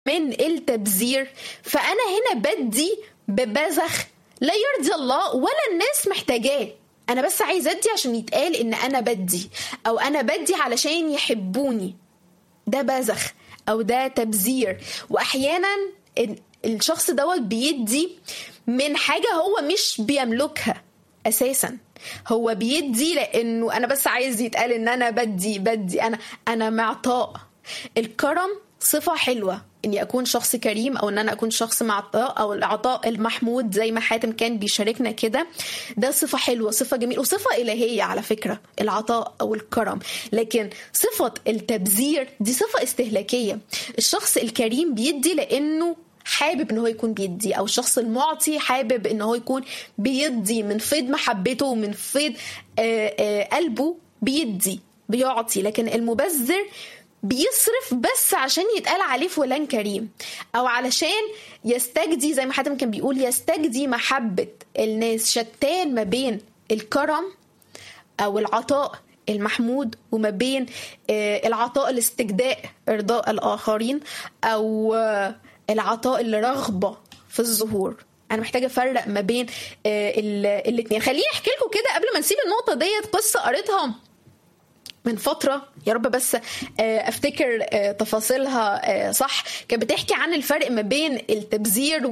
من التبذير فانا هنا بدي ببذخ لا يرضي الله ولا الناس محتاجاه انا بس عايز ادي عشان يتقال ان انا بدي او انا بدي علشان يحبوني ده بذخ او ده تبذير واحيانا الشخص دوت بيدي من حاجه هو مش بيملكها اساسا هو بيدي لانه انا بس عايز يتقال ان انا بدي بدي انا انا معطاء الكرم صفه حلوه اني اكون شخص كريم او ان انا اكون شخص معطاء او العطاء المحمود زي ما حاتم كان بيشاركنا كده ده صفه حلوه صفه جميله وصفه الهيه على فكره العطاء او الكرم لكن صفه التبذير دي صفه استهلاكيه الشخص الكريم بيدي لانه حابب ان هو يكون بيدي او الشخص المعطي حابب ان هو يكون بيدي من فيض محبته ومن فيض قلبه بيدي بيعطي لكن المبذر بيصرف بس عشان يتقال عليه فلان كريم او علشان يستجدي زي ما حاتم كان بيقول يستجدي محبة الناس شتان ما بين الكرم او العطاء المحمود وما بين العطاء الاستجداء ارضاء الاخرين او العطاء اللي رغبة في الظهور انا محتاجه افرق ما بين الاثنين خليني احكي لكم كده قبل ما نسيب النقطه ديت قصه قريتها من فترة يا رب بس افتكر تفاصيلها صح كانت بتحكي عن الفرق ما بين التبذير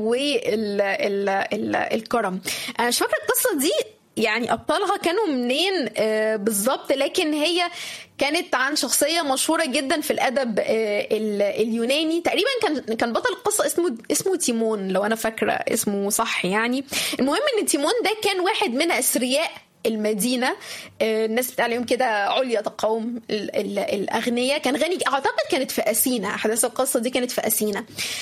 والكرم انا مش فاكرة القصة دي يعني ابطالها كانوا منين بالظبط لكن هي كانت عن شخصيه مشهوره جدا في الادب اليوناني تقريبا كان كان بطل القصه اسمه اسمه تيمون لو انا فاكره اسمه صح يعني المهم ان تيمون ده كان واحد من اثرياء المدينة الناس بتاع عليهم كده عليا تقاوم الأغنياء كان غني أعتقد كانت في أثينا أحداث القصة دي كانت في أثينا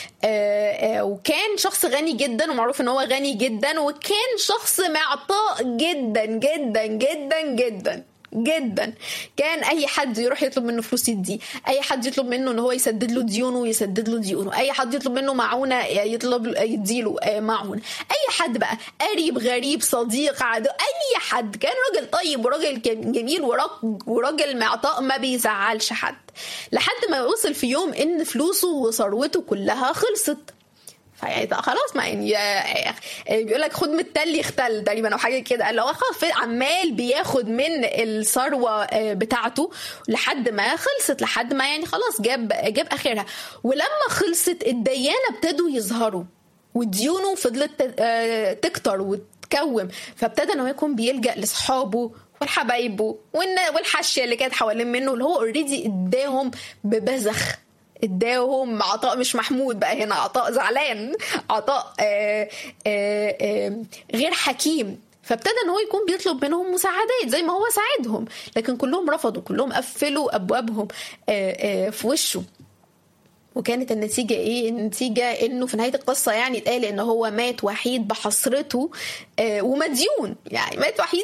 وكان شخص غني جدا ومعروف إن هو غني جدا وكان شخص معطاء جدا جدا جدا جدا جدا كان اي حد يروح يطلب منه فلوس يديه اي حد يطلب منه ان هو يسدد له ديونه يسدد له ديونه اي حد يطلب منه معونه يطلب يديله معون اي حد بقى قريب غريب صديق عدو اي حد كان راجل طيب وراجل جميل وراجل معطاء ما بيزعلش حد لحد ما وصل في يوم ان فلوسه وثروته كلها خلصت فيعني خلاص ما يعني بيقول لك خد من التل يختل تقريبا او حاجه كده اللي هو خلاص عمال بياخد من الثروه بتاعته لحد ما خلصت لحد ما يعني خلاص جاب جاب اخرها ولما خلصت الديانه ابتدوا يظهروا وديونه فضلت تكتر وتكوم فابتدى ان هو يكون بيلجا لاصحابه والحبايبه والحاشيه اللي كانت حوالين منه اللي هو اوريدي اداهم ببذخ اداهم عطاء مش محمود بقى هنا عطاء زعلان عطاء آآ آآ غير حكيم فابتدى ان هو يكون بيطلب منهم مساعدات زي ما هو ساعدهم لكن كلهم رفضوا كلهم قفلوا ابوابهم آآ في وشه وكانت النتيجة ايه؟ النتيجة انه في نهاية القصة يعني اتقال ان هو مات وحيد بحسرته آه ومديون يعني مات وحيد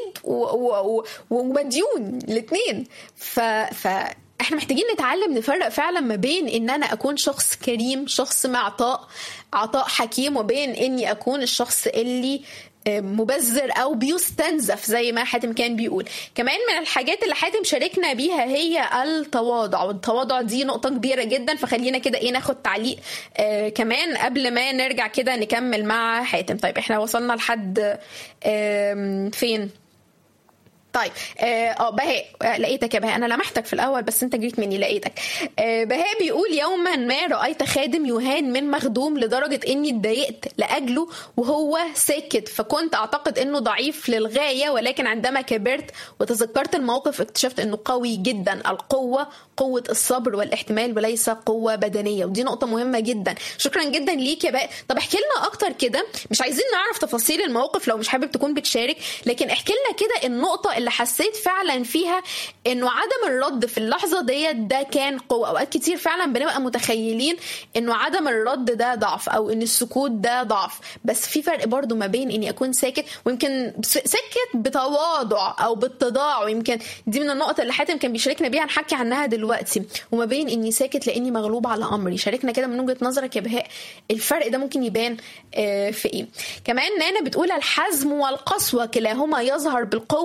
ومديون الاثنين ف, ف احنا محتاجين نتعلم نفرق فعلا ما بين ان انا اكون شخص كريم شخص معطاء عطاء حكيم وبين اني اكون الشخص اللي مبذر او بيستنزف زي ما حاتم كان بيقول كمان من الحاجات اللي حاتم شاركنا بيها هي التواضع والتواضع دي نقطه كبيره جدا فخلينا كده ايه ناخد تعليق آه كمان قبل ما نرجع كده نكمل مع حاتم طيب احنا وصلنا لحد آه فين طيب اه بهاء لقيتك يا بهاء انا لمحتك في الاول بس انت جريت مني لقيتك آه بهاء بيقول يوما ما رايت خادم يهان من مخدوم لدرجه اني اتضايقت لاجله وهو ساكت فكنت اعتقد انه ضعيف للغايه ولكن عندما كبرت وتذكرت الموقف اكتشفت انه قوي جدا القوه قوه الصبر والاحتمال وليس قوه بدنيه ودي نقطه مهمه جدا شكرا جدا ليك يا بهاء طب احكي لنا اكتر كده مش عايزين نعرف تفاصيل الموقف لو مش حابب تكون بتشارك لكن احكي لنا كده النقطه اللي حسيت فعلا فيها انه عدم الرد في اللحظه ديت ده كان قوه اوقات كتير فعلا بنبقى متخيلين انه عدم الرد ده ضعف او ان السكوت ده ضعف بس في فرق برضو ما بين اني اكون ساكت ويمكن ساكت بتواضع او باتضاع ويمكن دي من النقط اللي حاتم كان بيشاركنا بيها نحكي عنها دلوقتي وما بين اني ساكت لاني مغلوب على امري شاركنا كده من وجهه نظرك يا بهاء الفرق ده ممكن يبان في ايه كمان نانا بتقول الحزم والقسوه كلاهما يظهر بالقوه ولكن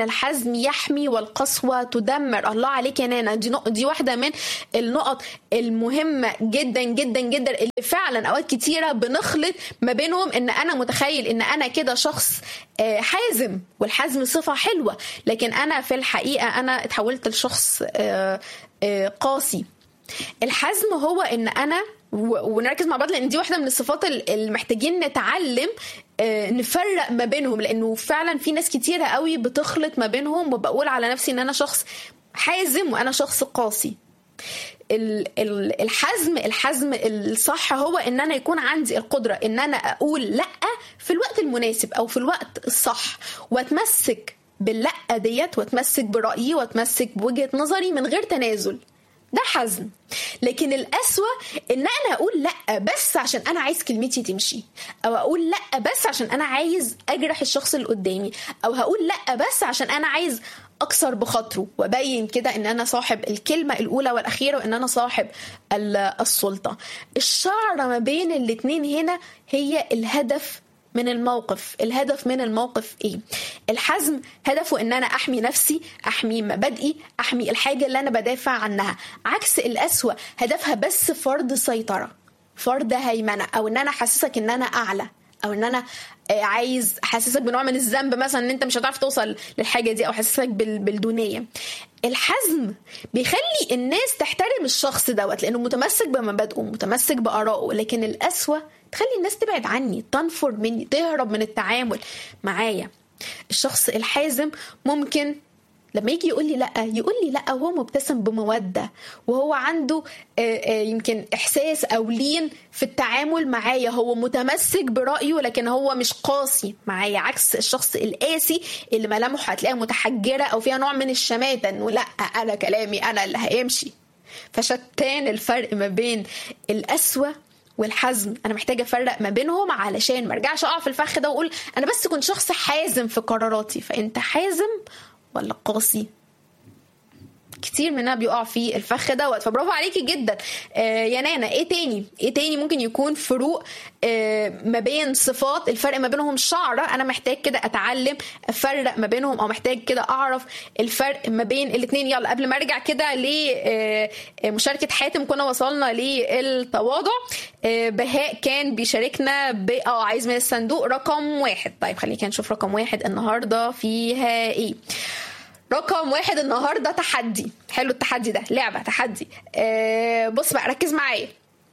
الحزم يحمي والقسوة تدمر الله عليك يا نانا دي نق... دي واحدة من النقط المهمة جدا جدا جدا اللي فعلا أوقات كتيرة بنخلط ما بينهم إن أنا متخيل إن أنا كده شخص حازم والحزم صفة حلوة لكن أنا في الحقيقة أنا اتحولت لشخص قاسي الحزم هو إن أنا ونركز مع بعض لان دي واحده من الصفات اللي محتاجين نتعلم نفرق ما بينهم لانه فعلا في ناس كتيره قوي بتخلط ما بينهم وبقول على نفسي ان انا شخص حازم وانا شخص قاسي الحزم الحزم الصح هو ان انا يكون عندي القدره ان انا اقول لا في الوقت المناسب او في الوقت الصح واتمسك باللا ديت واتمسك برايي واتمسك بوجهه نظري من غير تنازل ده حزم لكن الأسوأ ان انا اقول لا بس عشان انا عايز كلمتي تمشي او اقول لا بس عشان انا عايز اجرح الشخص اللي قدامي او هقول لا بس عشان انا عايز اكسر بخاطره وابين كده ان انا صاحب الكلمه الاولى والاخيره وان انا صاحب السلطه الشعره ما بين الاتنين هنا هي الهدف من الموقف الهدف من الموقف ايه الحزم هدفه ان انا احمي نفسي احمي مبادئي احمي الحاجه اللي انا بدافع عنها عكس الاسوأ هدفها بس فرض سيطره فرض هيمنه او ان انا احسسك ان انا اعلى او ان انا عايز احسسك بنوع من الذنب مثلا ان انت مش هتعرف توصل للحاجه دي او احسسك بالدونيه الحزم بيخلي الناس تحترم الشخص دوت لانه متمسك بمبادئه متمسك بارائه لكن الاسوأ تخلي الناس تبعد عني تنفر مني تهرب من التعامل معايا الشخص الحازم ممكن لما يجي يقول لي لا يقول لي لا وهو مبتسم بموده وهو عنده يمكن احساس او لين في التعامل معايا هو متمسك برايه لكن هو مش قاسي معايا عكس الشخص القاسي اللي ملامحه هتلاقيها متحجره او فيها نوع من الشماته انه لا انا كلامي انا اللي هيمشي فشتان الفرق ما بين القسوه والحزم انا محتاجه افرق ما بينهم علشان ما ارجعش اقع في الفخ ده واقول انا بس كنت شخص حازم في قراراتي فانت حازم ولا قاسي كتير مننا بيقع في الفخ دوت فبرافو عليكي جدا آه يا نانا ايه تاني ايه تاني ممكن يكون فروق آه ما بين صفات الفرق ما بينهم شعرة انا محتاج كده اتعلم افرق ما بينهم او محتاج كده اعرف الفرق ما بين الاثنين يلا قبل ما ارجع كده لمشاركة حاتم كنا وصلنا للتواضع آه بهاء كان بيشاركنا ب اه عايز من الصندوق رقم واحد طيب خلينا نشوف رقم واحد النهارده فيها ايه رقم واحد النهارده تحدي حلو التحدي ده لعبه تحدي آه بص بقى ركز معايا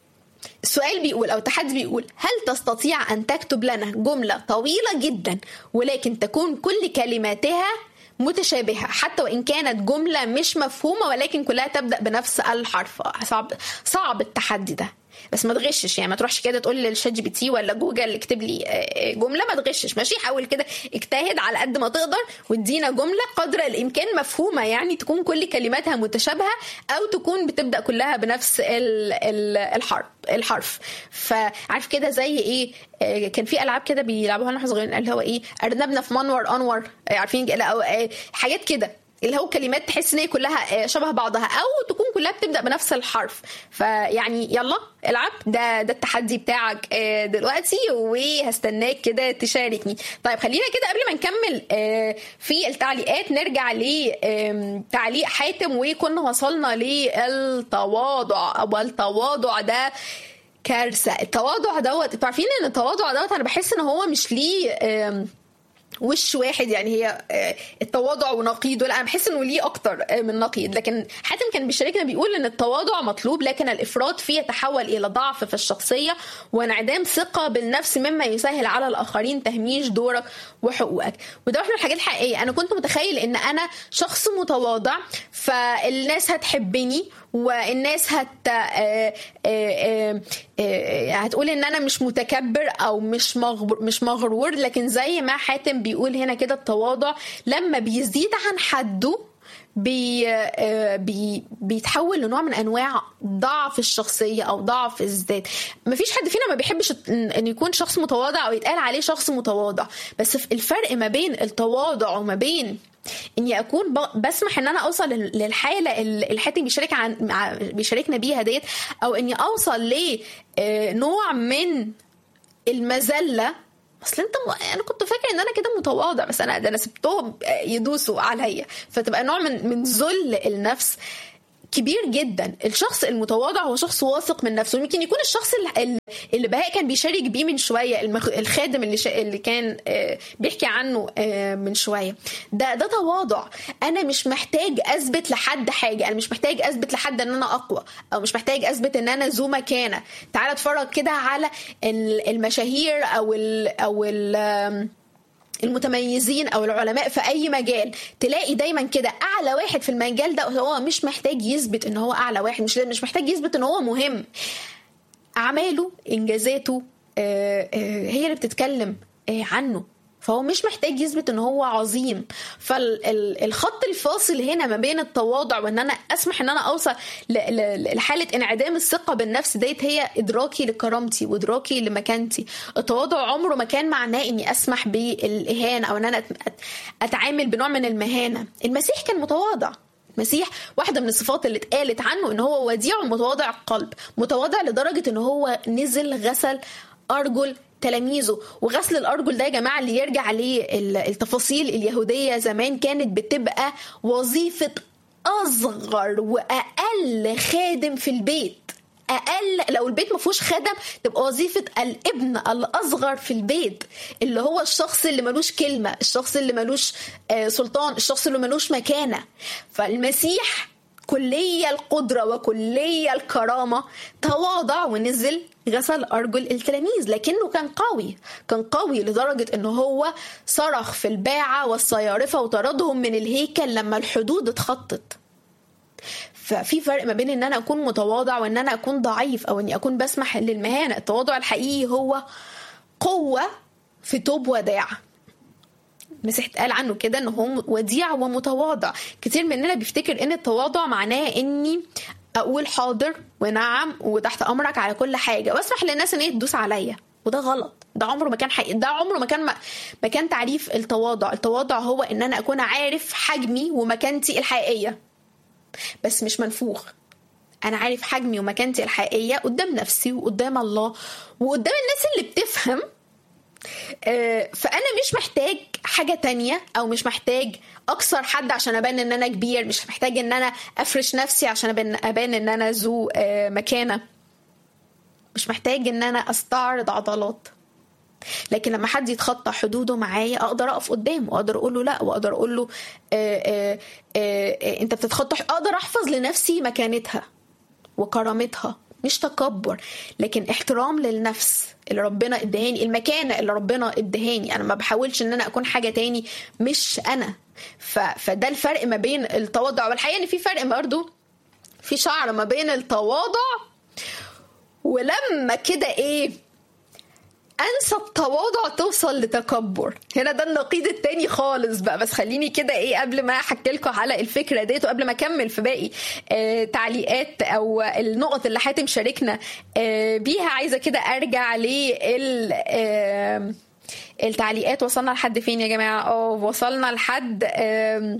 السؤال بيقول او التحدي بيقول هل تستطيع ان تكتب لنا جمله طويله جدا ولكن تكون كل كلماتها متشابهه حتى وان كانت جمله مش مفهومه ولكن كلها تبدا بنفس الحرف صعب صعب التحدي ده بس ما تغشش يعني ما تروحش كده تقول للشات جي بي تي ولا جوجل اكتب لي جمله ما تغشش ماشي حاول كده اجتهد على قد ما تقدر وادينا جمله قدر الامكان مفهومه يعني تكون كل كلماتها متشابهه او تكون بتبدا كلها بنفس الحرف الحرف فعارف كده زي ايه كان في العاب كده بيلعبوها واحنا صغيرين اللي هو ايه ارنبنا في منور انور عارفين لا حاجات كده اللي هو كلمات تحس ان هي كلها شبه بعضها او تكون كلها بتبدا بنفس الحرف فيعني يلا العب ده ده التحدي بتاعك دلوقتي وهستناك كده تشاركني طيب خلينا كده قبل ما نكمل في التعليقات نرجع لتعليق حاتم وكنا وصلنا للتواضع او التواضع ده كارثه التواضع دوت انتوا عارفين ان التواضع دوت انا بحس ان هو مش ليه وش واحد يعني هي التواضع ونقيض لا انا بحس انه ليه اكتر من نقيض لكن حاتم كان بيشاركنا بيقول ان التواضع مطلوب لكن الافراط فيه يتحول الى ضعف في الشخصيه وانعدام ثقه بالنفس مما يسهل على الاخرين تهميش دورك وحقوقك وده واحده من الحاجات الحقيقيه انا كنت متخيل ان انا شخص متواضع فالناس هتحبني والناس هت آآ آآ آآ هتقول ان انا مش متكبر او مش مغرور مش مغرور لكن زي ما حاتم بيقول هنا كده التواضع لما بيزيد عن حده بي بي بيتحول لنوع من انواع ضعف الشخصيه او ضعف الذات مفيش حد فينا ما بيحبش ان يكون شخص متواضع او يتقال عليه شخص متواضع بس الفرق ما بين التواضع وما بين اني اكون بسمح ان انا اوصل للحاله اللي حاتم بيشارك عن بيشاركنا بيها ديت او اني اوصل لنوع من المذله اصل انت م... انا كنت فاكر ان انا كده متواضع بس انا ده انا سبتهم يدوسوا عليا فتبقى نوع من من ذل النفس كبير جدا الشخص المتواضع هو شخص واثق من نفسه يمكن يكون الشخص اللي بهاء كان بيشارك بيه من شويه الخادم اللي, شا... اللي كان بيحكي عنه من شويه ده ده تواضع انا مش محتاج اثبت لحد حاجه انا مش محتاج اثبت لحد ان انا اقوى او مش محتاج اثبت ان انا ذو مكانه تعال اتفرج كده على المشاهير او ال او ال المتميزين او العلماء في اي مجال تلاقي دايما كده اعلى واحد في المجال ده هو مش محتاج يثبت ان هو اعلى واحد مش مش محتاج يثبت ان هو مهم اعماله انجازاته هي اللي بتتكلم عنه فهو مش محتاج يثبت ان هو عظيم فالخط الفاصل هنا ما بين التواضع وان انا اسمح ان انا اوصل لحاله انعدام الثقه بالنفس ديت هي ادراكي لكرامتي وادراكي لمكانتي التواضع عمره ما كان معناه اني اسمح بالاهانه او ان انا اتعامل بنوع من المهانه المسيح كان متواضع المسيح واحدة من الصفات اللي اتقالت عنه ان هو وديع ومتواضع القلب متواضع لدرجة ان هو نزل غسل ارجل تلاميذه وغسل الارجل ده يا جماعه اللي يرجع عليه التفاصيل اليهوديه زمان كانت بتبقى وظيفه اصغر واقل خادم في البيت اقل لو البيت ما فيهوش خدم تبقى وظيفه الابن الاصغر في البيت اللي هو الشخص اللي ملوش كلمه الشخص اللي ملوش سلطان الشخص اللي ملوش مكانه فالمسيح كلية القدرة وكلية الكرامة تواضع ونزل غسل أرجل التلاميذ لكنه كان قوي كان قوي لدرجة أنه هو صرخ في الباعة والصيارفة وطردهم من الهيكل لما الحدود اتخطت ففي فرق ما بين ان انا اكون متواضع وان انا اكون ضعيف او اني اكون بسمح للمهانه التواضع الحقيقي هو قوه في توب وداع المسيح اتقال عنه كده ان هو وديع ومتواضع كتير مننا بيفتكر ان التواضع معناه اني اقول حاضر ونعم وتحت امرك على كل حاجه واسمح للناس ان هي تدوس عليا وده غلط ده عمره ما كان حقيقي ده عمره ما كان ما كان تعريف التواضع التواضع هو ان انا اكون عارف حجمي ومكانتي الحقيقيه بس مش منفوخ انا عارف حجمي ومكانتي الحقيقيه قدام نفسي وقدام الله وقدام الناس اللي بتفهم فانا مش محتاج حاجه تانية او مش محتاج اكسر حد عشان ابان ان انا كبير مش محتاج ان انا افرش نفسي عشان ابان, أبان ان انا ذو مكانه مش محتاج ان انا استعرض عضلات لكن لما حد يتخطى حدوده معايا اقدر اقف قدامه واقدر اقول له لا واقدر اقول له آآ آآ انت بتتخطى اقدر احفظ لنفسي مكانتها وكرامتها مش تكبر لكن احترام للنفس اللي ربنا ادهاني المكانه اللي ربنا ادهاني انا ما بحاولش ان انا اكون حاجه تاني مش انا ف... فده الفرق ما بين التواضع والحقيقه ان في فرق برضه في شعر ما بين التواضع ولما كده ايه انسى التواضع توصل لتكبر هنا ده النقيض التاني خالص بقى بس خليني كده ايه قبل ما احكي لكم على الفكره ديت وقبل ما اكمل في باقي آه تعليقات او النقط اللي حاتم شاركنا آه بيها عايزه كده ارجع لل آه التعليقات وصلنا لحد فين يا جماعه اه وصلنا لحد آه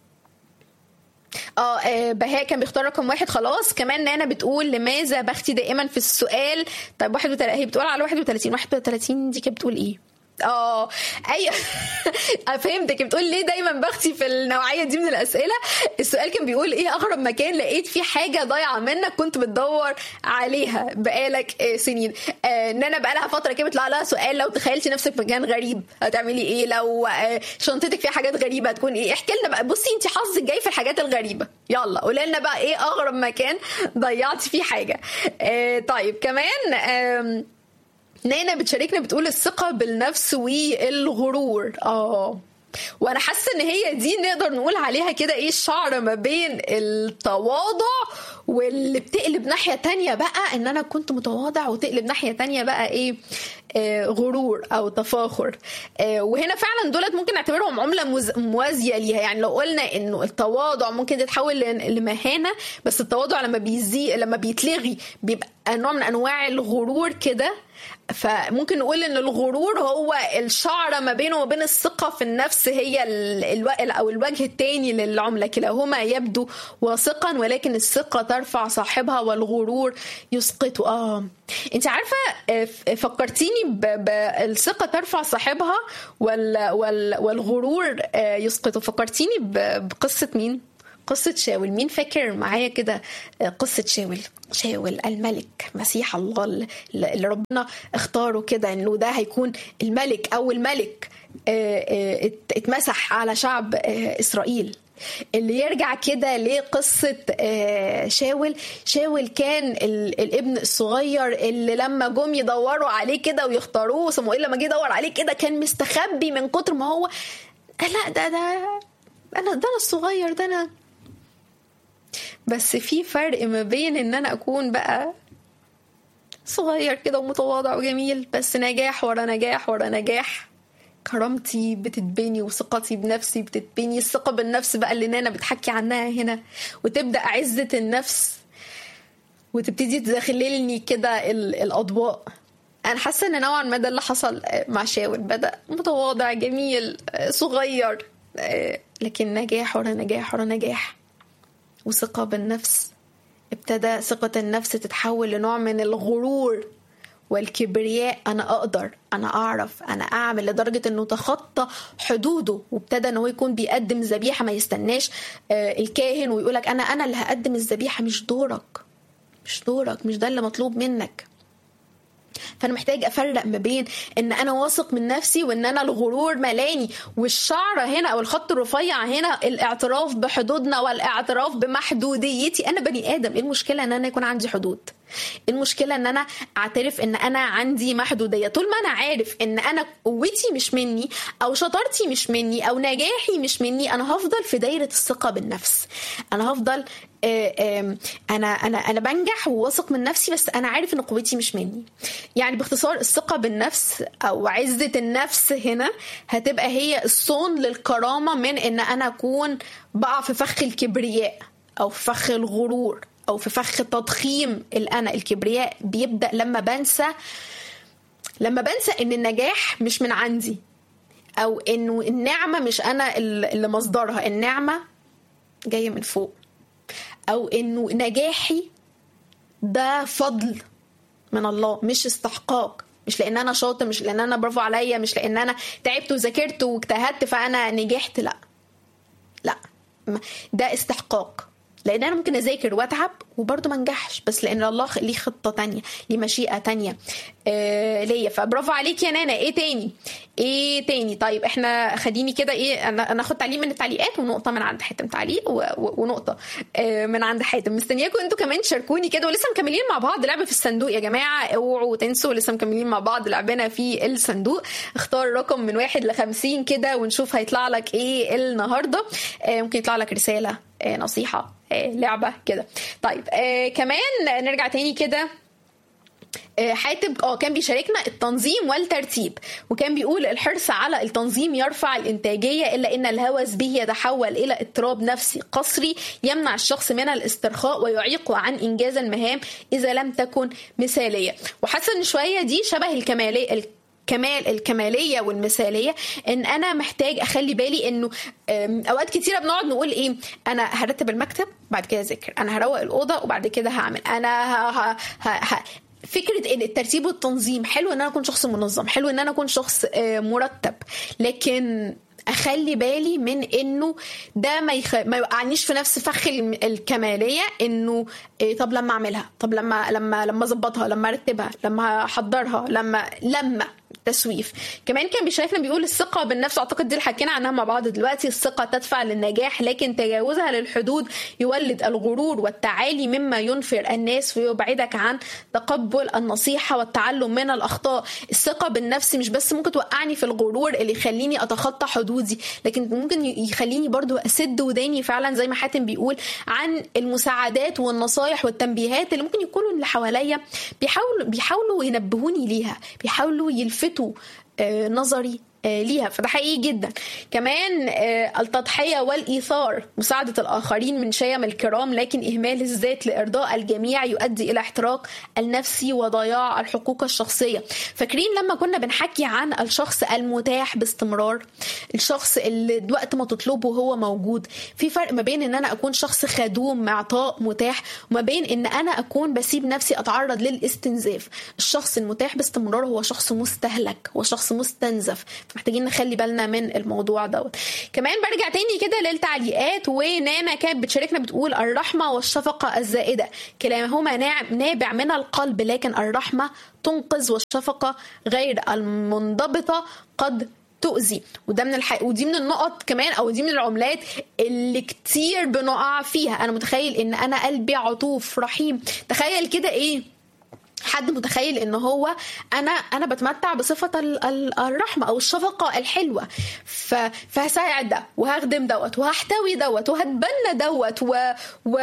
اه بهاء كان بيختار رقم واحد خلاص كمان نانا بتقول لماذا بختي دائما في السؤال طيب 31 هي بتقول على 31 31 دي كانت بتقول ايه؟ اه ايوه فهمتك بتقول ليه دايما بختي في النوعيه دي من الاسئله السؤال كان بيقول ايه اغرب مكان لقيت فيه حاجه ضايعه منك كنت بتدور عليها بقالك سنين آه ان انا بقالها فتره كده بيطلع لها سؤال لو تخيلتي نفسك في مكان غريب هتعملي ايه لو آه شنطتك فيها حاجات غريبه هتكون ايه احكي لنا بقى بصي انت حظك جاي في الحاجات الغريبه يلا قولي لنا بقى ايه اغرب مكان ضيعتي فيه حاجه آه طيب كمان آه نانا بتشاركنا بتقول الثقة بالنفس والغرور اه وانا حاسه ان هي دي نقدر نقول عليها كده ايه الشعر ما بين التواضع واللي بتقلب ناحيه تانية بقى ان انا كنت متواضع وتقلب ناحيه تانية بقى ايه آه غرور او تفاخر آه وهنا فعلا دولت ممكن نعتبرهم عمله موازيه ليها يعني لو قلنا انه التواضع ممكن تتحول لمهانه بس التواضع لما بيزي لما بيتلغي بيبقى نوع من انواع الغرور كده فممكن نقول ان الغرور هو الشعرة ما بينه وبين الثقة في النفس هي الو... او الوجه الثاني للعملة كلاهما يبدو واثقا ولكن الثقة ترفع صاحبها والغرور يسقطه اه انت عارفة فكرتيني ب... بالثقة ترفع صاحبها وال... وال... والغرور يسقطه فكرتيني ب... بقصة مين؟ قصة شاول مين فاكر معايا كده قصة شاول شاول الملك مسيح الله اللي ربنا اختاره كده انه ده هيكون الملك او الملك اتمسح على شعب اسرائيل اللي يرجع كده لقصة شاول شاول كان الابن الصغير اللي لما جم يدوروا عليه كده ويختاروه صموئيل لما جه يدور عليه كده كان مستخبي من كتر ما هو لا ده ده انا ده انا الصغير ده انا بس في فرق ما بين ان انا اكون بقى صغير كده ومتواضع وجميل بس نجاح ورا نجاح ورا نجاح كرامتي بتتبني وثقتي بنفسي بتتبني الثقة بالنفس بقى اللي نانا بتحكي عنها هنا وتبدأ عزة النفس وتبتدي تدخللني كده الأضواء أنا حاسة إن نوعا ما ده اللي حصل مع شاول بدأ متواضع جميل صغير لكن نجاح ورا نجاح ورا نجاح وثقة بالنفس ابتدى ثقة النفس تتحول لنوع من الغرور والكبرياء انا اقدر انا اعرف انا اعمل لدرجه انه تخطى حدوده وابتدى ان هو يكون بيقدم ذبيحه ما يستناش الكاهن ويقولك انا انا اللي هقدم الذبيحه مش دورك مش دورك مش ده اللي مطلوب منك فانا محتاج افرق ما بين ان انا واثق من نفسي وان انا الغرور ملاني والشعره هنا او الخط الرفيع هنا الاعتراف بحدودنا والاعتراف بمحدوديتي انا بني ادم ايه المشكله ان انا يكون عندي حدود المشكلة ان انا اعترف ان انا عندي محدودية طول ما انا عارف ان انا قوتي مش مني او شطارتي مش مني او نجاحي مش مني انا هفضل في دايرة الثقة بالنفس انا هفضل انا انا انا بنجح وواثق من نفسي بس انا عارف ان قوتي مش مني يعني باختصار الثقه بالنفس او عزه النفس هنا هتبقى هي الصون للكرامه من ان انا اكون بقع في فخ الكبرياء او في فخ الغرور او في فخ تضخيم الانا الكبرياء بيبدا لما بنسى لما بنسى ان النجاح مش من عندي او انه النعمه مش انا اللي مصدرها النعمه جايه من فوق او انه نجاحي ده فضل من الله مش استحقاق مش لان انا شاطر مش لان انا برافو عليا مش لان انا تعبت وذاكرت واجتهدت فانا نجحت لا لا ده استحقاق لان انا ممكن اذاكر واتعب وبرضه ما انجحش بس لان الله ليه خطه تانية ليه مشيئه تانية آه ليا فبرافو عليك يا نانا ايه تاني ايه تاني طيب احنا خليني كده ايه انا انا اخد تعليق من التعليقات ونقطه من عند حاتم تعليق و... و... ونقطه آه من عند حاتم مستنياكم انتوا كمان تشاركوني كده ولسه مكملين مع بعض لعبه في الصندوق يا جماعه اوعوا تنسوا لسه مكملين مع بعض لعبنا في الصندوق اختار رقم من واحد ل 50 كده ونشوف هيطلع لك ايه النهارده آه ممكن يطلع لك رساله آه نصيحه آه لعبه كده طيب آه كمان نرجع تاني كده حاتم اه كان بيشاركنا التنظيم والترتيب وكان بيقول الحرص على التنظيم يرفع الانتاجيه الا ان الهوس به يتحول الى اضطراب نفسي قصري يمنع الشخص من الاسترخاء ويعيقه عن انجاز المهام اذا لم تكن مثاليه وحاسه ان شويه دي شبه الكماليه كمال الكماليه والمثاليه ان انا محتاج اخلي بالي انه اوقات كتيره بنقعد نقول ايه انا هرتب المكتب بعد كده اذاكر انا هروق الاوضه وبعد كده هعمل انا ها ها ها فكره ان الترتيب والتنظيم حلو ان انا اكون شخص منظم حلو ان انا اكون شخص مرتب لكن اخلي بالي من انه ده ما يخ... ما يوقعنيش في نفس فخ الكماليه انه إيه طب لما اعملها طب لما لما لما اظبطها لما ارتبها لما احضرها لما لما تسويف كمان كان بيشايفنا بيقول الثقة بالنفس أعتقد دي اللي حكينا عنها مع بعض دلوقتي الثقة تدفع للنجاح لكن تجاوزها للحدود يولد الغرور والتعالي مما ينفر الناس ويبعدك عن تقبل النصيحة والتعلم من الأخطاء الثقة بالنفس مش بس ممكن توقعني في الغرور اللي يخليني أتخطى حدودي لكن ممكن يخليني برضو أسد وداني فعلا زي ما حاتم بيقول عن المساعدات والنصايح والتنبيهات اللي ممكن يكونوا اللي حواليا بيحاولوا بيحاولوا ينبهوني ليها بيحاولوا يلفتوا نظري ليها فده حقيقي جدا كمان التضحية والإيثار مساعدة الآخرين من شيم الكرام لكن إهمال الذات لإرضاء الجميع يؤدي إلى احتراق النفسي وضياع الحقوق الشخصية فاكرين لما كنا بنحكي عن الشخص المتاح باستمرار الشخص اللي وقت ما تطلبه هو موجود في فرق ما بين ان انا اكون شخص خدوم معطاء متاح وما بين ان انا اكون بسيب نفسي اتعرض للاستنزاف الشخص المتاح باستمرار هو شخص مستهلك هو شخص مستنزف محتاجين نخلي بالنا من الموضوع دوت كمان برجع تاني كده للتعليقات ونانا كانت بتشاركنا بتقول الرحمة والشفقة الزائدة كلاهما نابع من القلب لكن الرحمة تنقذ والشفقة غير المنضبطة قد تؤذي وده من الح... ودي من النقط كمان او دي من العملات اللي كتير بنقع فيها انا متخيل ان انا قلبي عطوف رحيم تخيل كده ايه حد متخيل ان هو انا انا بتمتع بصفه الرحمه او الشفقه الحلوه ف... فهساعد ده وهخدم دوت وهحتوي دوت وهتبنى دوت و, و...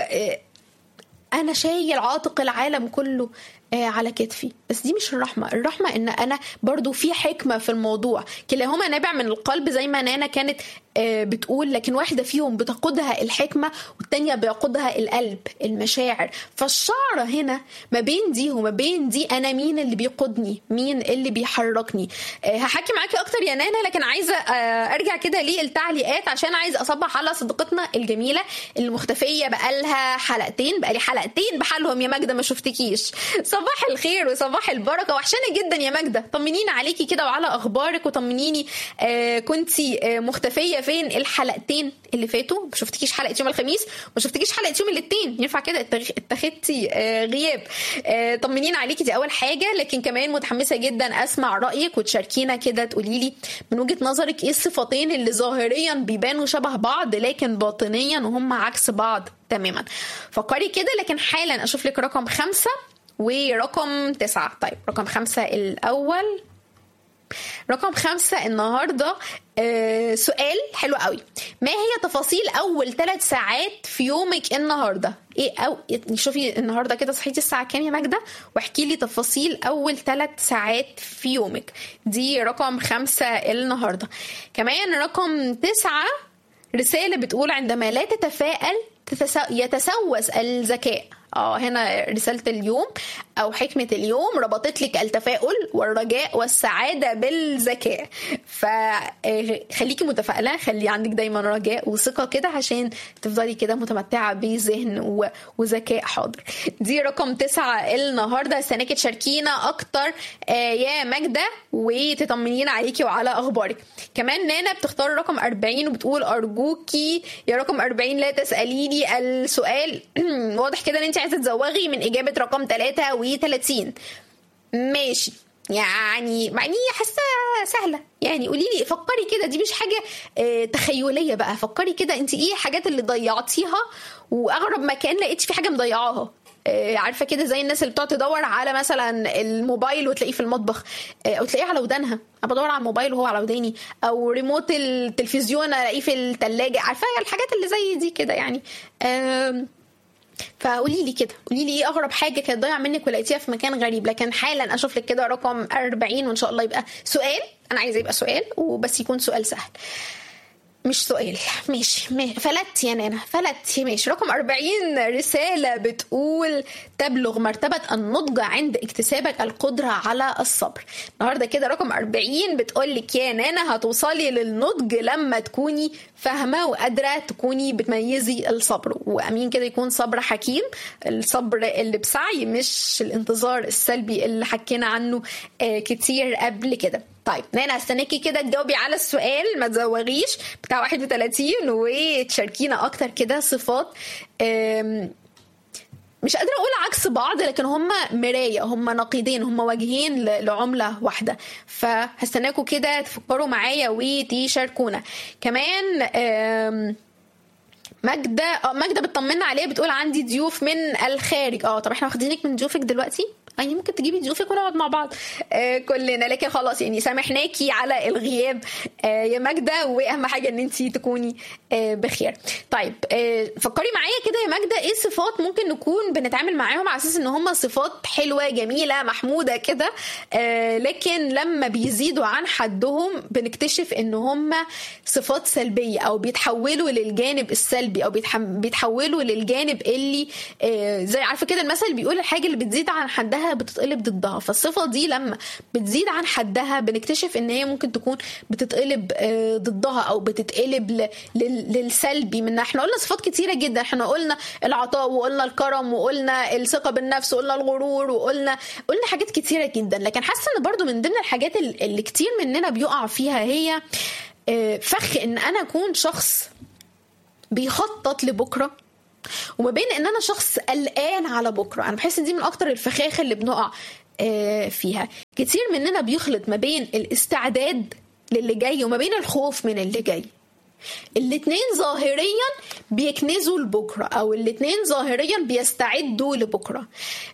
انا شايل عاتق العالم كله على كتفي بس دي مش الرحمة الرحمة ان انا برضو في حكمة في الموضوع كلاهما نابع من القلب زي ما نانا كانت بتقول لكن واحدة فيهم بتقودها الحكمة والتانية بيقودها القلب المشاعر فالشعرة هنا ما بين دي وما بين دي أنا مين اللي بيقودني مين اللي بيحركني هحكي معاكي أكتر يا نانا لكن عايزة أرجع كده للتعليقات عشان عايزة أصبح على صديقتنا الجميلة اللي مختفية بقالها حلقتين بقالي حلقتين بحالهم يا ماجدة ما شفتكيش صباح الخير وصباح البركة وحشانة جدا يا ماجدة طمنينا عليكي كده وعلى أخبارك وطمنيني آه كنتي آه مختفية فين الحلقتين اللي فاتوا ما شفتكيش حلقه يوم الخميس ما شفتكيش حلقه يوم الاثنين ينفع كده اتخذتي آه غياب آه طمنين عليكي دي اول حاجه لكن كمان متحمسه جدا اسمع رايك وتشاركينا كده تقولي لي من وجهه نظرك ايه الصفتين اللي ظاهريا بيبانوا شبه بعض لكن باطنيا وهم عكس بعض تماما فكري كده لكن حالا اشوف لك رقم خمسة ورقم تسعة طيب رقم خمسة الأول رقم خمسة النهاردة آه سؤال حلو قوي ما هي تفاصيل أول ثلاث ساعات في يومك النهاردة إيه أو شوفي النهاردة كده صحيتي الساعة كام يا ماجدة واحكي لي تفاصيل أول ثلاث ساعات في يومك دي رقم خمسة النهاردة كمان رقم تسعة رسالة بتقول عندما لا تتفائل يتسوس الذكاء اه هنا رسالة اليوم أو حكمة اليوم ربطت لك التفاؤل والرجاء والسعادة بالذكاء فخليكي متفائلة خلي عندك دايما رجاء وثقة كده عشان تفضلي كده متمتعة بذهن وذكاء حاضر دي رقم تسعة النهاردة استناكي تشاركينا أكتر يا ماجدة وتطمنينا عليكي وعلى أخبارك كمان نانا بتختار رقم 40 وبتقول أرجوكي يا رقم 40 لا تسأليني السؤال واضح كده ان انت عايزه تزوغي من اجابه رقم 33 ماشي يعني يعني حاسه سهله يعني قولي لي فكري كده دي مش حاجه اه تخيليه بقى فكري كده انت ايه الحاجات اللي ضيعتيها واغرب مكان لقيتي في حاجه مضيعاها اه عارفه كده زي الناس اللي بتقعد تدور على مثلا الموبايل وتلاقيه في المطبخ اه او تلاقيه على ودانها انا بدور على الموبايل وهو على وداني او ريموت التلفزيون الاقيه في الثلاجه عارفه الحاجات اللي زي دي كده يعني فقولي لي كده قولي لي ايه اغرب حاجه كانت ضايعه منك ولقيتيها في مكان غريب لكن حالا اشوف لك كده رقم 40 وان شاء الله يبقى سؤال انا عايزه يبقى سؤال وبس يكون سؤال سهل مش سؤال ماشي, ماشي. فلت يا نانا فلت ماشي رقم 40 رسالة بتقول تبلغ مرتبة النضج عند اكتسابك القدرة على الصبر النهاردة كده رقم 40 بتقول لك يا نانا هتوصلي للنضج لما تكوني فاهمة وقادرة تكوني بتميزي الصبر وأمين كده يكون صبر حكيم الصبر اللي بسعي مش الانتظار السلبي اللي حكينا عنه كتير قبل كده طيب نانا استناكي كده تجاوبي على السؤال ما تزوغيش بتاع 31 وتشاركينا اكتر كده صفات مش قادره اقول عكس بعض لكن هم مرايه هم نقيضين هم وجهين لعمله واحده فهستناكم كده تفكروا معايا وتشاركونا كمان ماجدة اه ماجدة بتطمنا عليها بتقول عندي ضيوف من الخارج اه طب احنا واخدينك من ضيوفك دلوقتي يعني ممكن تجيبي ضيوفك ونقعد مع بعض آه كلنا لكن خلاص يعني سامحناكي على الغياب آه يا ماجده واهم حاجه ان انت تكوني آه بخير طيب آه فكري معايا كده يا ماجده ايه صفات ممكن نكون بنتعامل معاهم على اساس ان هم صفات حلوه جميله محموده كده آه لكن لما بيزيدوا عن حدهم بنكتشف ان هم صفات سلبيه او بيتحولوا للجانب السلبي او بيتحولوا للجانب اللي آه زي عارفه كده المثل بيقول الحاجه اللي بتزيد عن حدها بتتقلب ضدها فالصفه دي لما بتزيد عن حدها بنكتشف ان هي ممكن تكون بتتقلب ضدها او بتتقلب للسلبي منها احنا قلنا صفات كتيره جدا احنا قلنا العطاء وقلنا الكرم وقلنا الثقه بالنفس وقلنا الغرور وقلنا قلنا حاجات كتيره جدا لكن حاسه ان برضو من ضمن الحاجات اللي كتير مننا بيقع فيها هي فخ ان انا اكون شخص بيخطط لبكره وما بين ان انا شخص قلقان على بكره انا بحس ان دي من اكتر الفخاخ اللي بنقع فيها كتير مننا بيخلط ما بين الاستعداد للي جاي وما بين الخوف من اللي جاي الاتنين ظاهريا بيكنزوا لبكرة أو الاتنين ظاهريا بيستعدوا لبكرة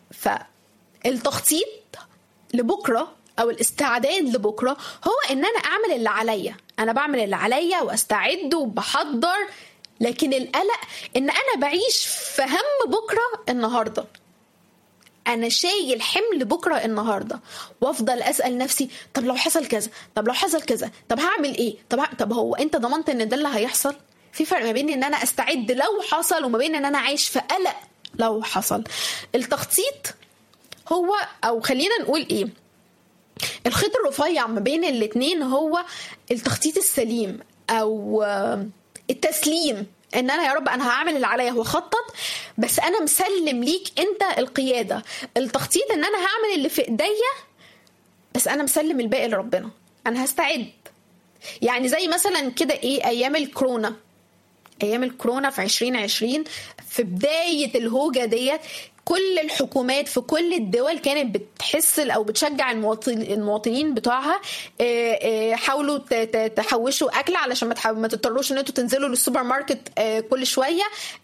فالتخطيط لبكرة أو الاستعداد لبكرة هو إن أنا أعمل اللي عليا أنا بعمل اللي عليا وأستعد وبحضر لكن القلق إن أنا بعيش في هم بكرة النهاردة انا شايل حمل بكره النهارده وافضل اسال نفسي طب لو حصل كذا طب لو حصل كذا طب هعمل ايه طب ه... طب هو انت ضمنت ان ده اللي هيحصل في فرق ما بين ان انا استعد لو حصل وما بين ان انا عايش في قلق لو حصل التخطيط هو او خلينا نقول ايه الخيط الرفيع ما بين الاتنين هو التخطيط السليم او التسليم ان انا يا رب انا هعمل اللي عليا واخطط بس انا مسلم ليك انت القياده التخطيط ان انا هعمل اللي في ايديا بس انا مسلم الباقي لربنا انا هستعد يعني زي مثلا كده ايه ايام الكورونا ايام الكورونا في 2020 في بدايه الهوجه ديت كل الحكومات في كل الدول كانت بتحس او بتشجع المواطنين بتوعها حاولوا تحوشوا اكل علشان ما تضطروش ان انتوا تنزلوا للسوبر ماركت كل شويه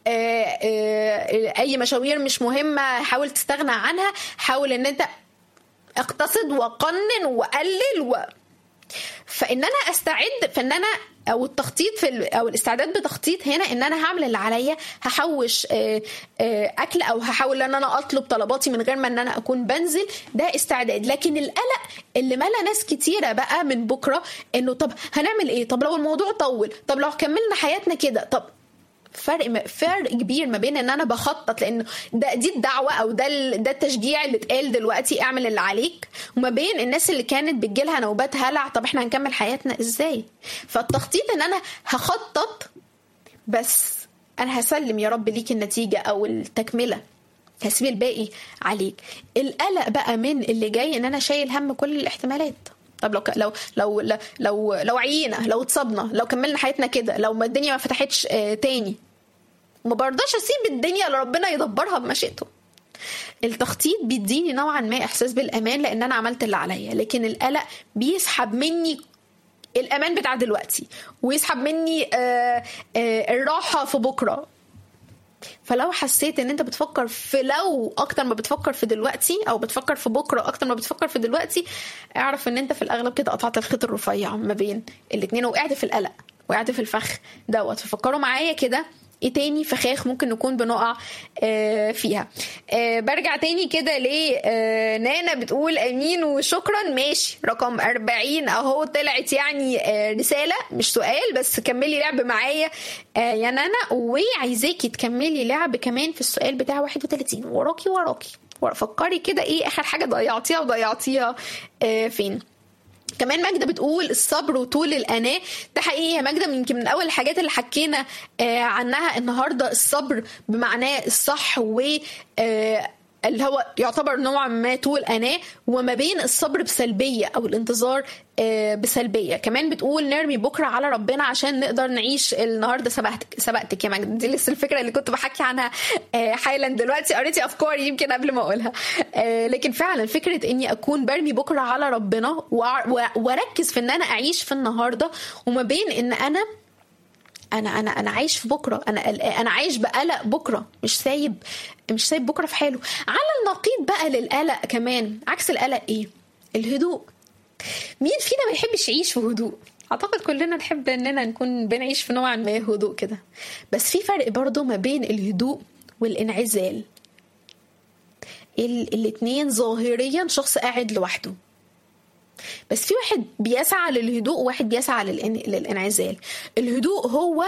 اي مشاوير مش مهمه حاول تستغنى عنها حاول ان انت اقتصد وقنن وقلل و... فان انا استعد فان انا او التخطيط في او الاستعداد بتخطيط هنا ان انا هعمل اللي عليا هحوش اكل او هحاول ان انا اطلب طلباتي من غير ما ان انا اكون بنزل ده استعداد لكن القلق اللي ملا ناس كتيره بقى من بكره انه طب هنعمل ايه طب لو الموضوع طول طب لو كملنا حياتنا كده طب فرق فرق كبير ما بين ان انا بخطط لان ده دي الدعوه او ده ده التشجيع اللي اتقال دلوقتي اعمل اللي عليك وما بين الناس اللي كانت بتجيلها نوبات هلع طب احنا هنكمل حياتنا ازاي فالتخطيط ان انا هخطط بس انا هسلم يا رب ليك النتيجه او التكمله هسيب الباقي عليك القلق بقى من اللي جاي ان انا شايل هم كل الاحتمالات طب لو لو لو لو لو عيينا لو اتصبنا لو كملنا حياتنا كده لو ما الدنيا ما فتحتش تاني ما برضاش اسيب الدنيا اللي ربنا يدبرها بمشيئته التخطيط بيديني نوعا ما احساس بالامان لان انا عملت اللي عليا لكن القلق بيسحب مني الامان بتاع دلوقتي ويسحب مني آآ آآ الراحه في بكره فلو حسيت ان انت بتفكر في لو اكتر ما بتفكر في دلوقتي او بتفكر في بكره اكتر ما بتفكر في دلوقتي اعرف ان انت في الاغلب كده قطعت الخيط الرفيع ما بين الاتنين وقعت في القلق وقعت في الفخ دوت ففكروا معايا كده ايه تاني فخاخ ممكن نكون بنقع آه فيها آه برجع تاني كده لنانا بتقول امين وشكرا ماشي رقم 40 اهو طلعت يعني آه رساله مش سؤال بس كملي لعب معايا يا نانا وعايزاكي تكملي لعب كمان في السؤال بتاع 31 وراكي وراكي فكري كده ايه اخر حاجه ضيعتيها وضيعتيها فين كمان ماجدة بتقول الصبر وطول الأناة ده حقيقي يا ماجدة يمكن من أول الحاجات اللي حكينا عنها النهاردة الصبر بمعناه الصح و اللي هو يعتبر نوع ما طول أناة وما بين الصبر بسلبية أو الانتظار بسلبية كمان بتقول نرمي بكرة على ربنا عشان نقدر نعيش النهاردة سبقتك سبقتك يا مجد دي لسه الفكرة اللي كنت بحكي عنها حالا دلوقتي قريتي أفكاري يمكن قبل ما أقولها لكن فعلا فكرة إني أكون برمي بكرة على ربنا وأركز في إن أنا أعيش في النهاردة وما بين إن أنا انا انا انا عايش في بكره انا انا عايش بقلق بكره مش سايب مش سايب بكره في حاله على النقيض بقى للقلق كمان عكس القلق ايه الهدوء مين فينا ما يحبش يعيش في هدوء اعتقد كلنا نحب اننا نكون بنعيش في نوع ما هدوء كده بس في فرق برضو ما بين الهدوء والانعزال ال- الاتنين ظاهريا شخص قاعد لوحده بس في واحد بيسعى للهدوء وواحد بيسعى للإن... للانعزال الهدوء هو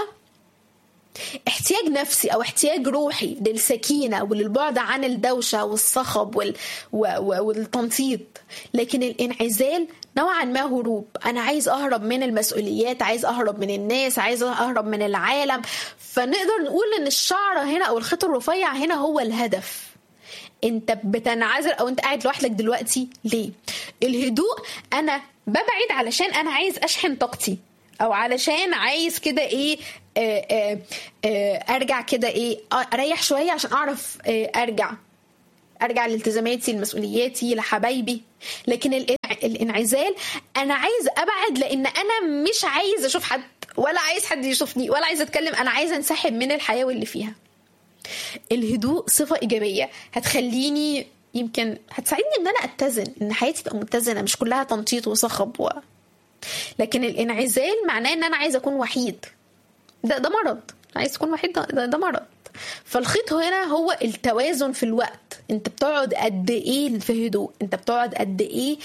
احتياج نفسي او احتياج روحي للسكينه وللبعد عن الدوشه والصخب وال... و... و... والتنطيط لكن الانعزال نوعا ما هروب انا عايز اهرب من المسؤوليات عايز اهرب من الناس عايز اهرب من العالم فنقدر نقول ان الشعره هنا او الخيط الرفيع هنا هو الهدف انت بتنعزل او انت قاعد لوحدك دلوقتي ليه الهدوء انا ببعد علشان انا عايز اشحن طاقتي او علشان عايز كده ايه آه آه آه ارجع كده ايه اريح شويه عشان اعرف ارجع ارجع لالتزاماتي لمسؤولياتي لحبايبي لكن الانعزال انا عايز ابعد لان انا مش عايز اشوف حد ولا عايز حد يشوفني ولا عايز اتكلم انا عايز انسحب من الحياه واللي فيها الهدوء صفه ايجابيه هتخليني يمكن هتساعدني ان انا اتزن ان حياتي تبقى متزنه مش كلها تنطيط وصخب و... لكن الانعزال معناه ان انا عايز اكون وحيد ده ده مرض عايز تكون وحيد ده, ده مرض فالخيط هنا هو التوازن في الوقت انت بتقعد قد ايه في هدوء انت بتقعد قد ايه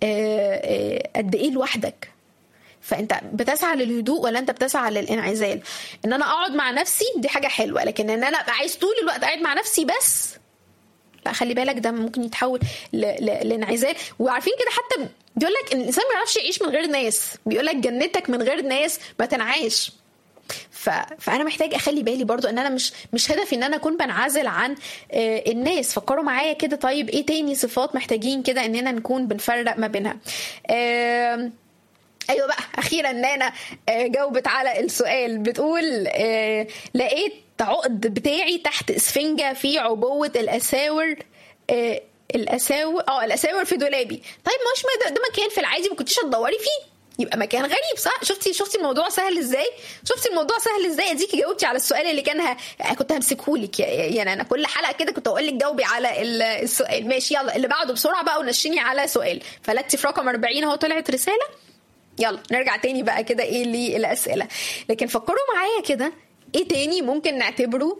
آه قد ايه لوحدك فانت بتسعى للهدوء ولا انت بتسعى للانعزال ان انا اقعد مع نفسي دي حاجه حلوه لكن ان انا ابقى عايز طول الوقت قاعد مع نفسي بس لا خلي بالك ده ممكن يتحول لانعزال وعارفين كده حتى بيقول لك ان الانسان ما يعرفش يعيش من غير ناس بيقول لك جنتك من غير ناس ما تنعاش ف... فانا محتاج اخلي بالي برضو ان انا مش مش هدفي ان انا اكون بنعزل عن آه الناس فكروا معايا كده طيب ايه تاني صفات محتاجين كده اننا نكون بنفرق ما بينها آه ايوه بقى اخيرا نانا آه جاوبت على السؤال بتقول آه لقيت عقد بتاعي تحت اسفنجه في عبوه الاساور آه الاساور اه الاساور في دولابي طيب مش ما ده, ده مكان في العادي ما كنتيش هتدوري فيه يبقى مكان غريب صح شفتي شفتي الموضوع سهل ازاي شفتي الموضوع سهل ازاي اديكي جاوبتي على السؤال اللي كان ه... كنت همسكهولك يعني انا كل حلقه كده كنت اقول لك جاوبي على السؤال ماشي يلا اللي بعده بسرعه بقى ونشيني على سؤال فلتي في رقم 40 اهو طلعت رساله يلا نرجع تاني بقى كده ايه للاسئله لكن فكروا معايا كده ايه تاني ممكن نعتبره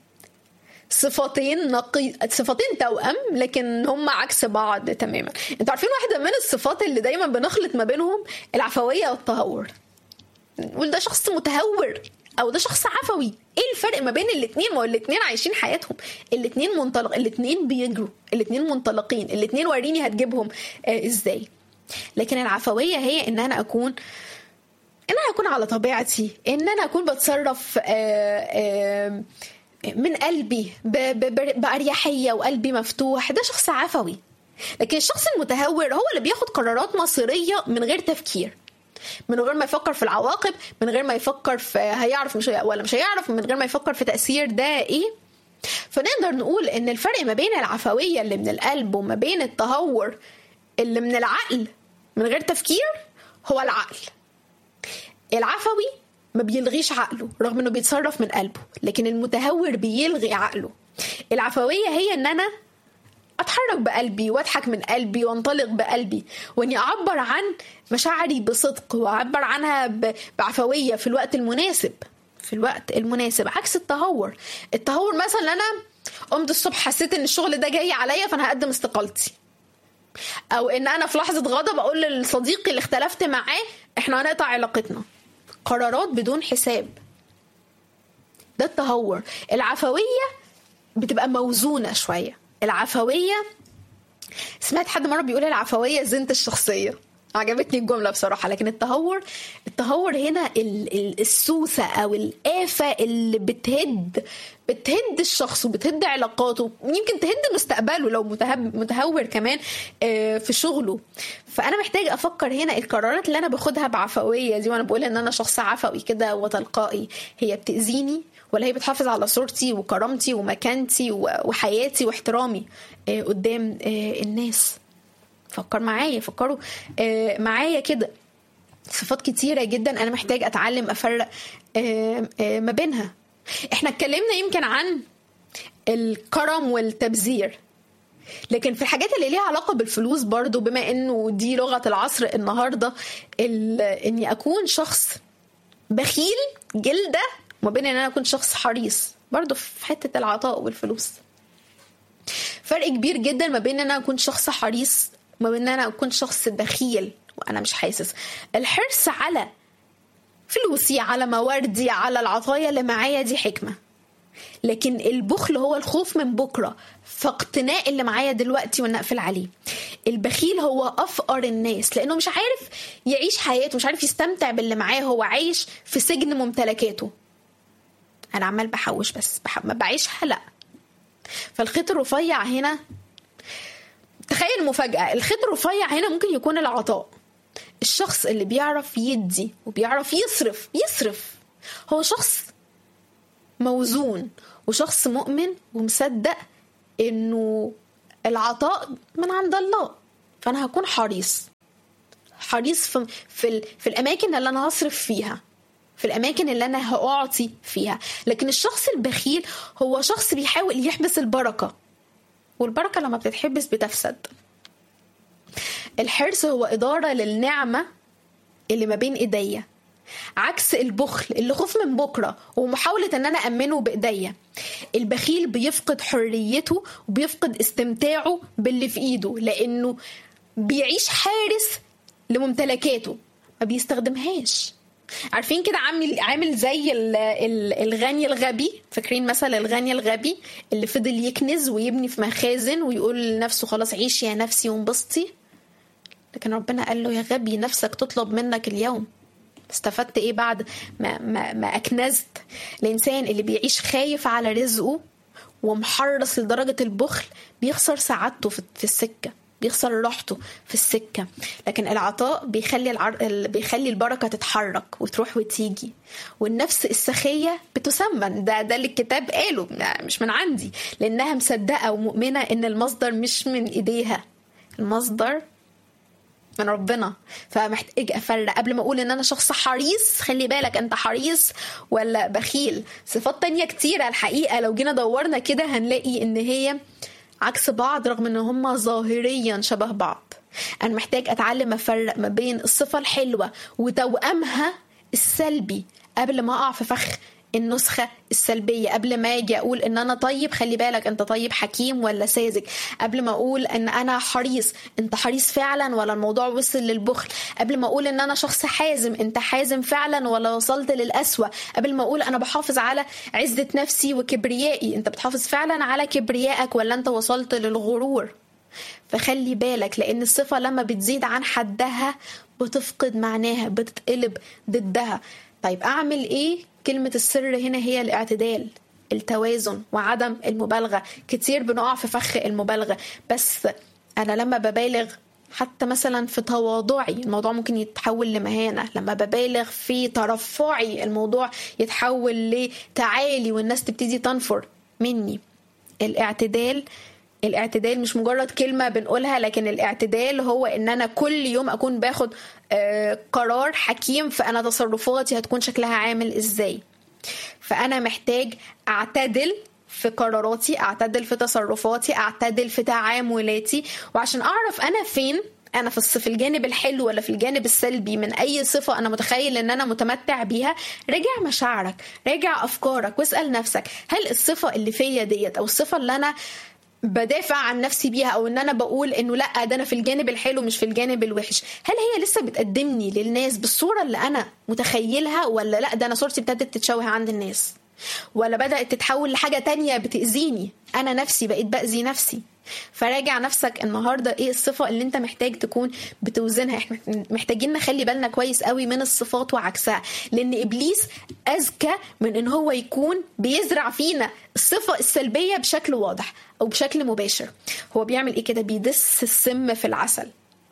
صفتين نقي صفتين توأم لكن هم عكس بعض تماما انتوا عارفين واحدة من الصفات اللي دايما بنخلط ما بينهم العفوية والتهور نقول ده شخص متهور او ده شخص عفوي ايه الفرق ما بين الاثنين ما هو الاثنين عايشين حياتهم الاثنين منطلق الاثنين بيجروا الاثنين منطلقين الاثنين وريني هتجيبهم آه ازاي لكن العفوية هي ان انا اكون ان انا اكون على طبيعتي ان انا اكون بتصرف آآ آآ من قلبي بأريحية وقلبي مفتوح ده شخص عفوي لكن الشخص المتهور هو اللي بياخد قرارات مصيرية من غير تفكير من غير ما يفكر في العواقب من غير ما يفكر في هيعرف مش ولا مش هيعرف من غير ما يفكر في تأثير ده ايه فنقدر نقول ان الفرق ما بين العفوية اللي من القلب وما بين التهور اللي من العقل من غير تفكير هو العقل العفوي ما بيلغيش عقله رغم انه بيتصرف من قلبه لكن المتهور بيلغي عقله العفوية هي ان انا اتحرك بقلبي واضحك من قلبي وانطلق بقلبي واني اعبر عن مشاعري بصدق واعبر عنها بعفوية في الوقت المناسب في الوقت المناسب عكس التهور التهور مثلا انا قمت الصبح حسيت ان الشغل ده جاي عليا فانا هقدم استقالتي او ان انا في لحظه غضب اقول لصديقي اللي اختلفت معاه احنا هنقطع علاقتنا قرارات بدون حساب ده التهور العفويه بتبقى موزونه شويه العفويه سمعت حد مره بيقول العفويه زينه الشخصيه عجبتني الجمله بصراحه لكن التهور التهور هنا السوسه او الافه اللي بتهد بتهد الشخص وبتهد علاقاته يمكن تهد مستقبله لو متهور كمان في شغله فانا محتاج افكر هنا القرارات اللي انا باخدها بعفويه دي وانا بقول ان انا شخص عفوي كده وتلقائي هي بتاذيني ولا هي بتحافظ على صورتي وكرامتي ومكانتي وحياتي واحترامي قدام الناس فكر معايا فكروا معايا كده صفات كتيره جدا انا محتاج اتعلم افرق ما بينها احنا اتكلمنا يمكن عن الكرم والتبذير لكن في الحاجات اللي ليها علاقه بالفلوس برضو بما انه دي لغه العصر النهارده اني اكون شخص بخيل جلده ما بين ان انا اكون شخص حريص برضو في حته العطاء والفلوس فرق كبير جدا ما بين ان انا اكون شخص حريص وما بين ان انا اكون شخص بخيل وانا مش حاسس الحرص على فلوسي على مواردي على العطايا اللي معايا دي حكمه لكن البخل هو الخوف من بكره فاقتناء اللي معايا دلوقتي وان اقفل عليه البخيل هو افقر الناس لانه مش عارف يعيش حياته مش عارف يستمتع باللي معاه هو عايش في سجن ممتلكاته انا عمال بحوش بس بح... ما بعيشها لا فالخيط الرفيع هنا تخيل مفاجأة الخيط الرفيع هنا ممكن يكون العطاء الشخص اللي بيعرف يدي وبيعرف يصرف يصرف هو شخص موزون وشخص مؤمن ومصدق انه العطاء من عند الله فانا هكون حريص حريص في في, في الاماكن اللي انا هصرف فيها في الاماكن اللي انا هاعطي فيها لكن الشخص البخيل هو شخص بيحاول يحبس البركه والبركه لما بتتحبس بتفسد الحرص هو اداره للنعمه اللي ما بين ايديا عكس البخل اللي خوف من بكره ومحاوله ان انا امنه بايديا البخيل بيفقد حريته وبيفقد استمتاعه باللي في ايده لانه بيعيش حارس لممتلكاته ما بيستخدمهاش عارفين كده عامل عامل زي الغني الغبي فاكرين مثل الغني الغبي اللي فضل يكنز ويبني في مخازن ويقول لنفسه خلاص عيشي يا نفسي وانبسطي لكن ربنا قال له يا غبي نفسك تطلب منك اليوم استفدت ايه بعد ما, ما, ما اكنزت الانسان اللي بيعيش خايف على رزقه ومحرص لدرجة البخل بيخسر سعادته في السكة بيخسر راحته في السكة لكن العطاء بيخلي العر... بيخلي البركة تتحرك وتروح وتيجي والنفس السخية بتسمن ده ده اللي الكتاب قاله مش من عندي لأنها مصدقة ومؤمنة إن المصدر مش من إيديها المصدر من ربنا فمحتاج افرق قبل ما اقول ان انا شخص حريص خلي بالك انت حريص ولا بخيل صفات تانية كتيرة الحقيقة لو جينا دورنا كده هنلاقي ان هي عكس بعض رغم ان هما ظاهريا شبه بعض انا محتاج اتعلم افرق ما بين الصفة الحلوة وتوأمها السلبي قبل ما اقع في فخ النسخة السلبية قبل ما اجي اقول ان انا طيب خلي بالك انت طيب حكيم ولا ساذج قبل ما اقول ان انا حريص انت حريص فعلا ولا الموضوع وصل للبخل قبل ما اقول ان انا شخص حازم انت حازم فعلا ولا وصلت للأسوأ قبل ما اقول انا بحافظ على عزة نفسي وكبريائي انت بتحافظ فعلا على كبريائك ولا انت وصلت للغرور فخلي بالك لان الصفة لما بتزيد عن حدها بتفقد معناها بتتقلب ضدها طيب اعمل ايه كلمة السر هنا هي الاعتدال التوازن وعدم المبالغة كتير بنقع في فخ المبالغة بس أنا لما ببالغ حتى مثلا في تواضعي الموضوع ممكن يتحول لمهانة لما ببالغ في ترفعي الموضوع يتحول لتعالي والناس تبتدي تنفر مني الاعتدال الاعتدال مش مجرد كلمة بنقولها لكن الاعتدال هو ان انا كل يوم اكون باخد آه قرار حكيم فانا تصرفاتي هتكون شكلها عامل ازاي فانا محتاج اعتدل في قراراتي اعتدل في تصرفاتي اعتدل في تعاملاتي وعشان اعرف انا فين انا في في الجانب الحلو ولا في الجانب السلبي من اي صفه انا متخيل ان انا متمتع بيها راجع مشاعرك راجع افكارك واسال نفسك هل الصفه اللي فيا ديت او الصفه اللي انا بدافع عن نفسي بيها او ان انا بقول انه لا ده انا في الجانب الحلو مش في الجانب الوحش هل هي لسه بتقدمني للناس بالصوره اللي انا متخيلها ولا لا ده انا صورتي ابتدت تتشوه عند الناس ولا بدات تتحول لحاجه تانية بتاذيني انا نفسي بقيت باذي نفسي فراجع نفسك النهارده ايه الصفه اللي انت محتاج تكون بتوزنها احنا محتاجين نخلي بالنا كويس قوي من الصفات وعكسها لان ابليس اذكى من ان هو يكون بيزرع فينا الصفه السلبيه بشكل واضح او بشكل مباشر هو بيعمل ايه كده بيدس السم في العسل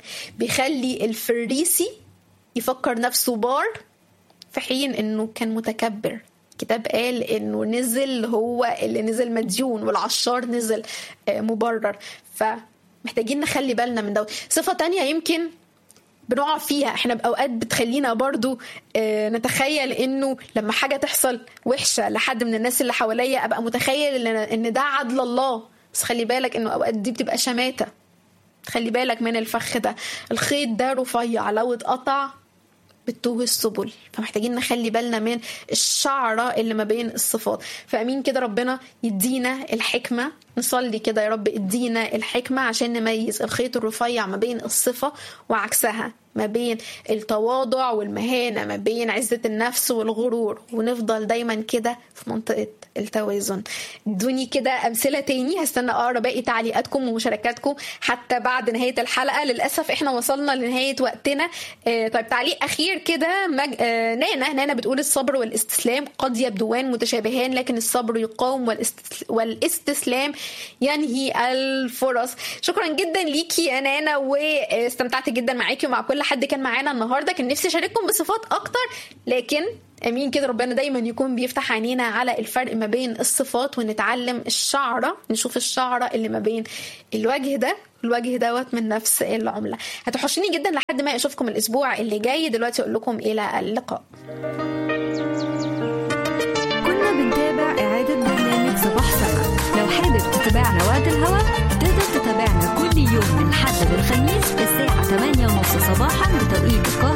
بيخلي الفريسي يفكر نفسه بار في حين انه كان متكبر الكتاب قال انه نزل هو اللي نزل مديون والعشار نزل مبرر فمحتاجين نخلي بالنا من دوت صفة تانية يمكن بنقع فيها احنا باوقات بتخلينا برضو اه نتخيل انه لما حاجه تحصل وحشه لحد من الناس اللي حواليا ابقى متخيل ان ان ده عدل الله بس خلي بالك انه اوقات دي بتبقى شماته خلي بالك من الفخ ده الخيط ده رفيع لو اتقطع بتوه السبل فمحتاجين نخلي بالنا من الشعرة اللي ما بين الصفات فأمين كده ربنا يدينا الحكمة نصلي كده يا رب ادينا الحكمة عشان نميز الخيط الرفيع ما بين الصفة وعكسها ما بين التواضع والمهانة ما بين عزة النفس والغرور ونفضل دايما كده في منطقة التوازن ادوني كده أمثلة تاني هستنى أقرأ باقي تعليقاتكم ومشاركاتكم حتى بعد نهاية الحلقة للأسف احنا وصلنا لنهاية وقتنا اه طيب تعليق أخير كده مج... اه نانا نانا بتقول الصبر والاستسلام قد يبدوان متشابهان لكن الصبر يقاوم والاست... والاستسلام ينهي الفرص شكرا جدا ليكي يا نانا واستمتعت جدا معاكي ومع كل حد كان معانا النهارده كان نفسي اشارككم بصفات اكتر لكن امين كده ربنا دايما يكون بيفتح عينينا على الفرق ما بين الصفات ونتعلم الشعره نشوف الشعره اللي ما بين الوجه ده الوجه دوت من نفس العمله هتوحشوني جدا لحد ما اشوفكم الاسبوع اللي جاي دلوقتي اقول لكم الى اللقاء كنا بنتابع اعاده برنامج صباح سما لو حابب تتابعنا وقت الهوا تقدر تتابعنا كل يوم من حد للخميس الساعه 8:30 صباحا بتوقيت القاهره